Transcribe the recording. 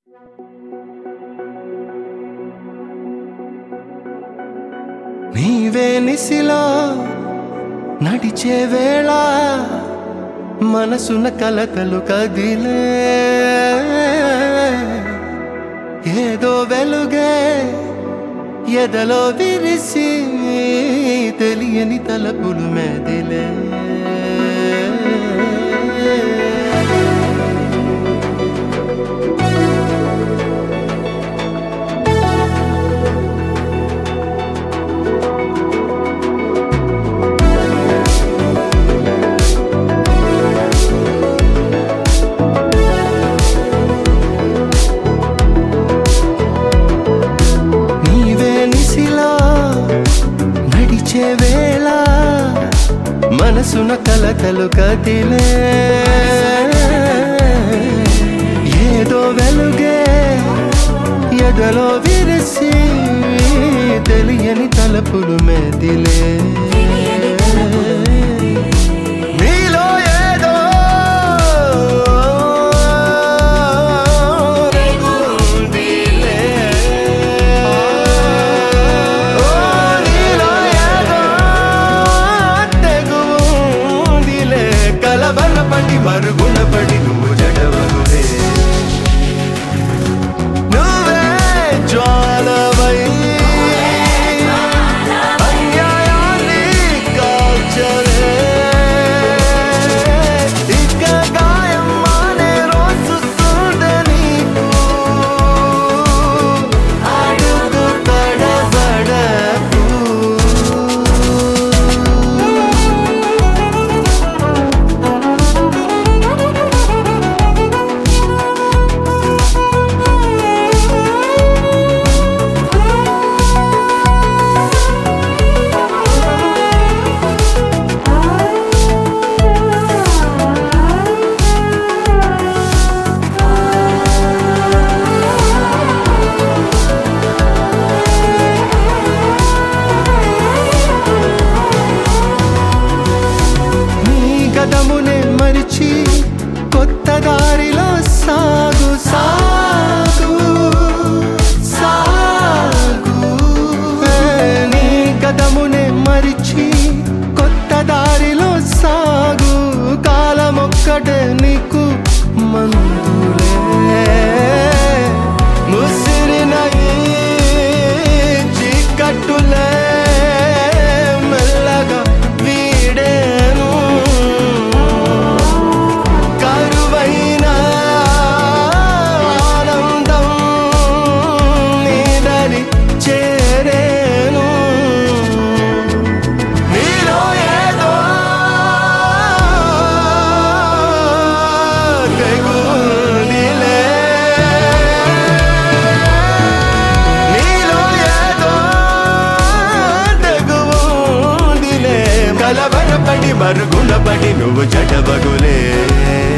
నీవే నిసిలో నడిచే వేళ మనసున కలకలు కదిలే ఏదో వెలుగే ఎదలో విరిసి తెలియని తలపులు మెదిలే నీవే నిసిలా నడిచే వేళ మనసున కలకలు కదిలే ఏదో వెలుగే ఎదలో విరిసి తెలియని తలపులు మెదిలే నీలో ఏదో ఉందిలే. ఓ నీలో ఏదో తెగుందిలే. కలవర పడి మరుగున పడి నువ్వు జడవగులే నువ్వే జ్వాలవై అన్యాయాన్ని కాల్చవే. ఇక గాయం మానే రోజు చూడ నీకు. అడుగు తడబడకు. నీ గదమునే మరిచి కొత్త దారిలో సాగు సాగు సాగు ఏ, నీ గదమునే మరిచి కొత్త దారిలో సాగు కాలమొక్కటే నీకు మందులే ముసిరిన ఈ చీకట్టులే మెల్లగా వీడేను కరువైన ఆనందం నీదరి చేరేను నీలో ఏదో తెగుందిలే నీలో ఏదో తెగుందిలే కలవరపడి మరుగున పడి నువ్వు జడబగులే